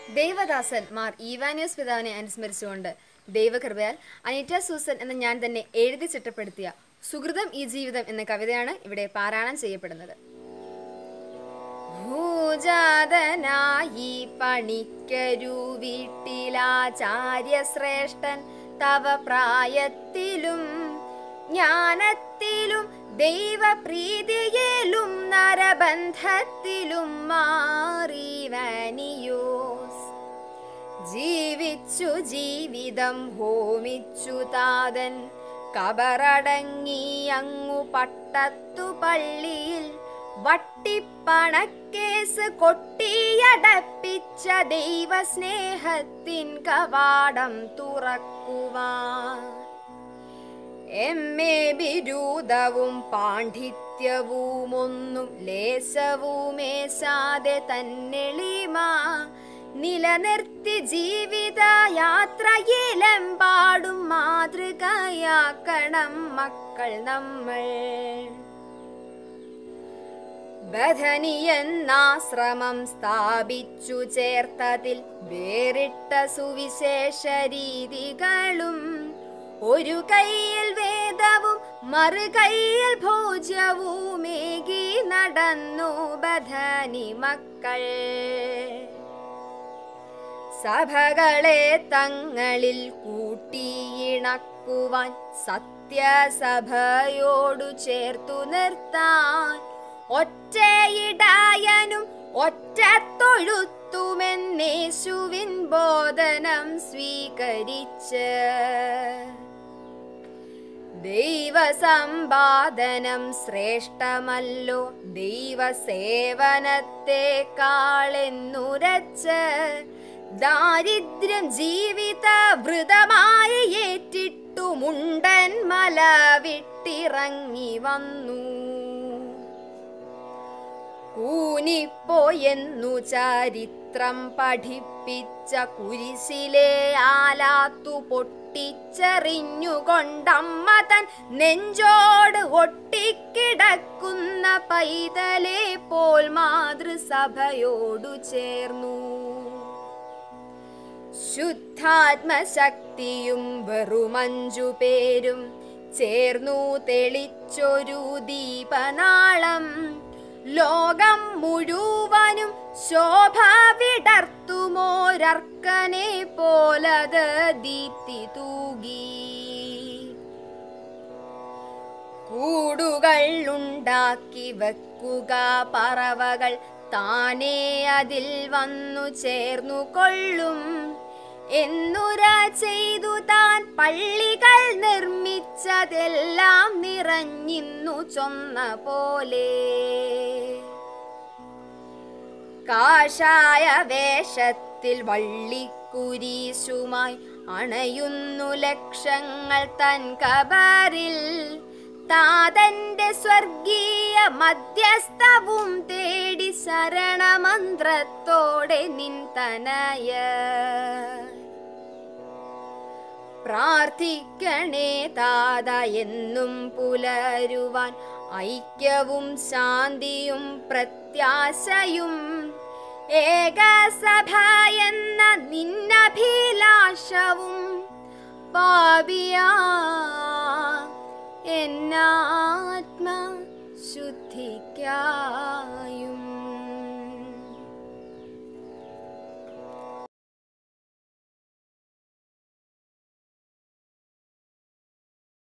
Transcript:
ദൈവദാസൻ മാർ ഈവാനിയോസ് പിതാവിനെ അനുസ്മരിച്ചുകൊണ്ട് ദൈവകൃപയാൽ അനിറ്റ സൂസൻ എന്ന ഞാൻ തന്നെ എഴുതി ചിട്ടപ്പെടുത്തിയ സുഹൃതം ഈ ജീവിതം എന്ന കവിതയാണ് ഇവിടെ പാരായണം ചെയ്യപ്പെടുന്നത് ഭൂജാതനായി പണിക്കരു വീട്ടിലാചാര്യശ്രേഷ്ഠൻ തവ പ്രായത്തിലും ജ്ഞാനത്തിലും ദൈവപ്രീതിയിലും നരബന്ധത്തിലും മാറിവനിയോസ് ജീവിച്ചു ജീവിതം ഹോമിച്ചു താതൻ കബറടങ്ങി അങ്ങു പട്ടത്തു പള്ളിയിൽ വട്ടിപ്പണക്കേസ് കൊട്ടിയടപ്പിച്ച ദൈവസ്നേഹത്തിൻ കവാടം തുറക്കുവാൻ എം എ ബിരുദവും പാണ്ഡിത്യവുമൊന്നും ലേശവുമേശാതെ തന്നെളിമ നിലനിർത്തി ജീവിത യാത്രയിലെമ്പാടും മാതൃകയാക്കണം മക്കൾ നമ്മൾ ബഥനിയെന്നാശ്രമം സ്ഥാപിച്ചു ചേർത്തതിൽ വേറിട്ട സുവിശേഷ രീതികളും ഒരു കൈയിൽ വേദവും മറുകൈയിൽ ഭോജ്യവുമേകി നടന്നു ബഥനി മക്കൾ സഭകളെ തങ്ങളിൽ കൂട്ടിയിണക്കുവാൻ സത്യസഭയോടു ചേർത്തു നിർത്താൻ ഒറ്റയിടായനും ഒറ്റത്തൊഴുത്തുമെന്നേശുവിൻ ബോധനം സ്വീകരിച്ച് ദൈവസമ്പാദനം ശ്രേഷ്ഠമല്ലോ ദൈവസേവനത്തെക്കാളെന്നുരച്ച് ദാരിദ്ര്യം ജീവിത വൃതമായി ഏറ്റിട്ടു മുണ്ടൻ മല വിട്ടിറങ്ങി വന്നു കൂനിപ്പോയെന്നു ചരിത്രം പഠിപ്പിച്ച കുരിശിലെ ആലാത്തു പൊട്ടിച്ചെറിഞ്ഞുകൊണ്ടമ്മ തൻ നെഞ്ചോട് ഒട്ടിക്കിടക്കുന്ന പൈതലെ പോൽ മാതൃസഭയോടു ചേർന്നു ശുദ്ധാത്മശക്തിയും വെറുമഞ്ചു പേരും ചേർന്നു തെളിച്ചൊരു ദീപനാളം ലോകം മുഴുവനും ശോഭ വിടർത്തുമോരർക്കനെ പോലത് ദീപ്തി തൂകി കൂടുകൾ ഉണ്ടാക്കി വെക്കുക പറവകൾ താനേ അതിൽ വന്നു ചേർന്നു കൊള്ളും എന്നുര ചെയ്തു താൻ പള്ളികൾ നിർമ്മിച്ചതെല്ലാം നിറഞ്ഞിന്നു ചൊന്ന പോലെ കാഷായ വേഷത്തിൽ വള്ളിക്കുരീശുമായി അണയുന്നു ലക്ഷങ്ങൾ തൻ കബറിൽ താതന്റെ സ്വർഗീയ മധ്യസ്ഥവും തേടി ശരണമന്ത്രത്തോടെ നിന്തനയ പ്രാർത്ഥിക്കണേ താത എന്നും പുലരുവാൻ ഐക്യവും ശാന്തിയും പ്രത്യാശയും ഏകസഭ എന്ന നിന്നഭിലാഷവും പാപിയാ എന്നാത്മ ശുദ്ധിക്കായും